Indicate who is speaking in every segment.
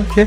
Speaker 1: Okay.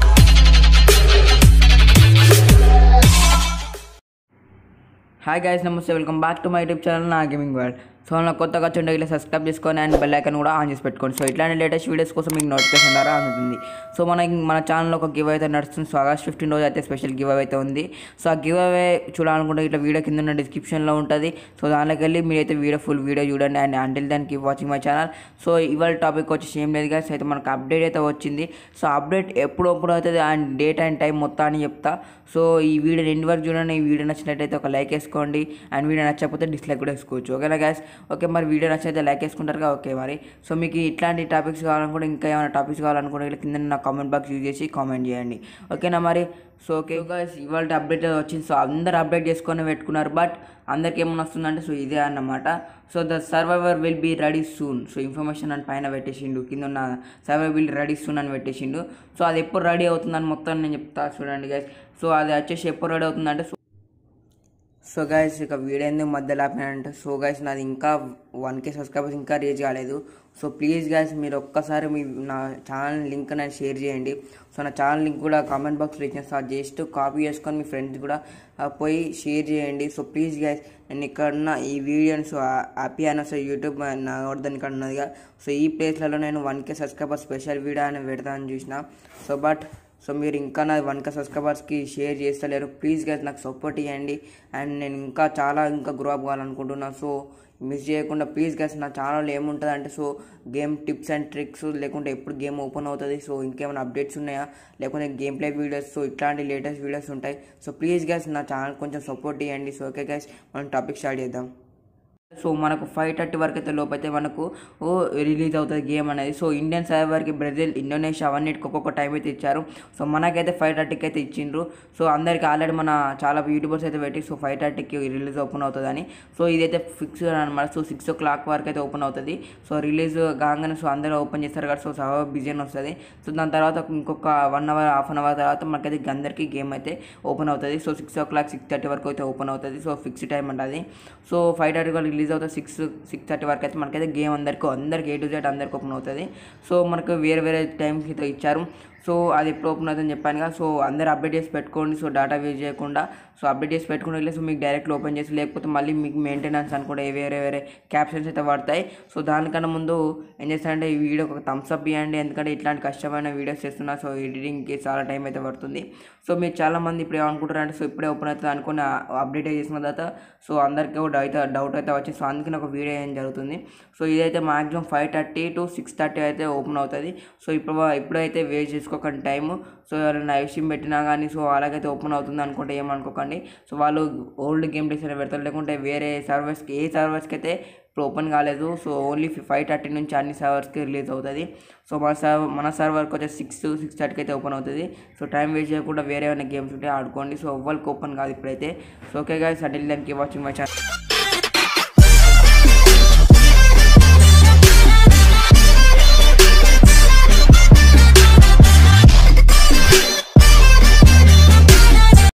Speaker 2: Hi guys namaste welcome back to my YouTube channel నా gaming world so నా కొత్తగా వచ్చి ఇలా సబ్స్క్రైబ్ చేసుకొని అండ్ బెల్ ఐకన్ కూడా ఆన్ చేసి పెట్టుకోండి సో ఇట్లాంటి లేటెస్ట్ వీడియోస్ కోసం మీకు నోటిఫికేషన్ ద్వారా అందుతుంది సో మన మన ఛానల్లో ఒక గివ్ అయితే నడుస్తుంది సో ఆగస్ట్ ఫిఫ్టీన్ రోజు అయితే స్పెషల్ గివ్ అయితే ఉంది సో ఆ గివ్ అవే చూడాలనుకుంటే ఇట్లా వీడియో కింద ఉన్న డిస్క్రిప్షన్లో ఉంటుంది సో దానిలోకి వెళ్ళి మీరైతే వీడియో ఫుల్ వీడియో చూడండి and until then keep watching my channel so ఇవాళ టాపిక్ వచ్చేసి ఏం లేదు guys అయితే మనకు అప్డేట్ అయితే వచ్చింది సో అప్డేట్ ఎప్పుడు ఎప్పుడు అవుతుంది అండ్ డేట్ అండ్ టైం మొత్తాన్ని చెప్తా సో ఈ వీడియో ఎండ్ వరకు చూడండి ఈ వీడియో నచ్చినట్టయితే ఒక లైక్ వేసుకోండి అండ్ వీడియో నచ్చకపోతే డిస్లైక్ కూడా వేసుకోవచ్చు ఓకేనా గ్యాస్ ఓకే మరి వీడియో నచ్చితే లైక్ వేసుకుంటారుగా ఓకే మరి సో మీకు ఇట్లాంటి టాపిక్స్ కావాలనుకుంటే ఇంకా ఏమైనా టాపిక్స్ కావాలనుకుంటే ఇలా కింద నా కామెంట్ బాక్స్ యూజ్ చేసి కామెంట్ చేయండి ఓకేనా మరి సో ఓకే గాయస్ ఇవాళ అప్డేట్ వచ్చింది సో అందరు అప్డేట్ చేసుకొని పెట్టుకున్నారు బట్ అందరికి ఏమైనా వస్తుందంటే సో ఇదే అన్నమాట so the survivor will be ready soon so information అని పైన పెట్టేసిండు కింద ఉన్న సర్వైవర్ విల్ రెడీ సూన్ అని పెట్టేసిండు సో అది ఎప్పుడు రెడీ అవుతుందని మొత్తం నేను చెప్తా చూడండి గైస్ సో అది వచ్చేసి ఎప్పుడు రెడీ అవుతుందంటే సో సో గైస్ ఇక వీడియో ఎందుకు మధ్యలో ఆపినానంటే సో గైస్ నాది ఇంకా వన్ కే సబ్స్క్రైబర్స్ ఇంకా రీచ్ కాలేదు సో ప్లీజ్ గైస్ మీరు ఒక్కసారి మీ నా ఛానల్ లింక్ అనేది షేర్ చేయండి సో నా ఛానల్ లింక్ కూడా కామెంట్ బాక్స్లో ఇచ్చిన జస్ట్ కాపీ చేసుకొని మీ ఫ్రెండ్స్ కూడా ఆ, పోయి షేర్ చేయండి సో ప్లీజ్ గైస్ నేను ఇక్కడ ఉన్న ఈ వీడియోని సో హ్యాపీ అయినా సో యూట్యూబ్ నా దాని ఇక్కడ ఉన్నదిగా సో ఈ ప్లేస్లలో నేను one K subscriber special video అని పెడతానని చూసిన సో బట్ సో మీరు ఇంకా నా వన్ కే సబ్స్క్రైబర్స్కి షేర్ చేస్తలేరు ప్లీజ్ గైస్ నాకు సపోర్ట్ ఇవ్వండి అండ్ నేను ఇంకా చాలా ఇంకా గ్రో అప్ కావాలనుకుంటున్నాను సో మిస్ చేయకుండా ప్లీజ్ గైస్ నా ఛానల్ ఏముంటుంది అంటే so game tips and tricks లేకుంటే ఎప్పుడు గేమ్ ఓపెన్ అవుతుంది సో ఇంకేమైనా అప్డేట్స్ ఉన్నాయా లేకుంటే గేమ్ ప్లే వీడియోస్ సో ఇట్లాంటి లేటెస్ట్ వీడియోస్ ఉంటాయి సో ప్లీజ్ గైస్ నా ఛానల్ కొంచెం సపోర్ట్ ఇవ్వండి సో ఓకే గైస్ మనం టాపిక్ స్టార్ట్ చేద్దాం సో మనకు ఫైవ్ థర్టీ వరకు అయితే లోపైతే మనకు ఓ రిలీజ్ అవుతుంది గేమ్ అనేది సో ఇండియన్ సర్వర్కి బ్రెజిల్ ఇండోనేషియా అవన్నిటికి ఒక్కొక్క టైం అయితే ఇచ్చారు సో మనకైతే ఫైవ్ థర్టీకి అయితే ఇచ్చిండ్రు సో అందరికి ఆల్రెడీ మన చాలా యూట్యూబర్స్ అయితే పెట్టి సో ఫైవ్ థర్టీకి రిలీజ్ ఓపెన్ అవుతుందని సో ఇదైతే ఫిక్స్ అనమాట సో సిక్స్ ఓ క్లాక్ వరకు అయితే ఓపెన్ అవుతుంది సో రిలీజ్ కాగానే సో అందరూ ఓపెన్ చేస్తారు కదా సో సర్వర్ బిజీ అని వస్తుంది సో దాని తర్వాత ఇంకొక one hour half an hour తర్వాత మనకైతే అందరికీ గేమ్ అయితే ఓపెన్ అవుతుంది so six o'clock six thirty వరకు అయితే ఓపెన్ అవుతుంది సో ఫిక్స్ టైం ఉంటుంది సో ఫైవ్ థర్టీ రిలీజ్ అవుతుంది సిక్స్ సిక్స్ థర్టీ వరకు అయితే మనకైతే గేమ్ అందరికీ అందరికి ఏ టు జెడ్ అందరికి ఓపెన్ అవుతుంది సో మనకు వేరే వేరే టైంకి అయితే ఇచ్చారు సో అది ఎప్పుడు ఓపెన్ అవుతుందని చెప్పాను కదా సో అందరు అప్డేట్ చేసి పెట్టుకోండి సో డేటా వేస్ట్ చేయకుండా సో అప్డేట్ చేసి పెట్టుకుంటే సో మీకు డైరెక్ట్ ఓపెన్ చేసి లేకపోతే మళ్ళీ మీకు మెయింటెనెన్స్ అనుకుంటే వేరే వేరే క్యాప్షన్స్ అయితే పడతాయి సో దానికన్నా ముందు ఏం చేస్తానంటే ఈ వీడియోకి ఒక థమ్స్ అప్ ఇవ్వండి ఎందుకంటే ఇట్లాంటి కష్టమైన వీడియోస్ చేస్తున్నా సో ఎడిటింగ్కి చాలా టైం అయితే పడుతుంది సో మీరు చాలామంది ఇప్పుడు ఏమనుకుంటారు అంటే సో ఇప్పుడే ఓపెన్ అవుతుంది అనుకుని అప్డేట్ చేసుకున్న తర్వాత సో అందరికీ కూడా అయితే డౌట్ అయితే వచ్చి సో అందుకని ఒక వీడియో ఏం జరుగుతుంది సో ఇదైతే maximum five thirty to six thirty అయితే ఓపెన్ అవుతుంది సో ఇప్పుడు ఇప్పుడైతే వేస్ట్ చేసుకోకండి టైము సో ఎవరైనా ఐసీమ్ పెట్టినా కానీ సో అలాగైతే ఓపెన్ అవుతుంది అనుకుంటే ఏమనుకోకండి సో వాళ్ళు ఓల్డ్ గేమ్ ప్లేస్ అయినా పెడతారు లేకుంటే వేరే సర్వర్స్కి ఏ సర్వర్స్కి అయితే ఇప్పుడు ఓపెన్ కాలేదు సో ఓన్లీ ఫైవ్ థర్టీ నుంచి అన్ని సర్వర్స్కి రిలీజ్ అవుతుంది సో మన సర్వర్ మన సర్వర్కి వచ్చే సిక్స్ సిక్స్ థర్టీకి అయితే ఓపెన్ అవుతుంది సో టైం వేస్ట్ చేయకుండా వేరే ఏమైనా గేమ్స్ ఉంటే ఆడుకోండి సో ఎవ్వరికి ఓపెన్ కాదు ఇప్పుడైతే సో ఓకే గాయస్ అడిల్ దానికి వాచింగ్ మై ఛానల్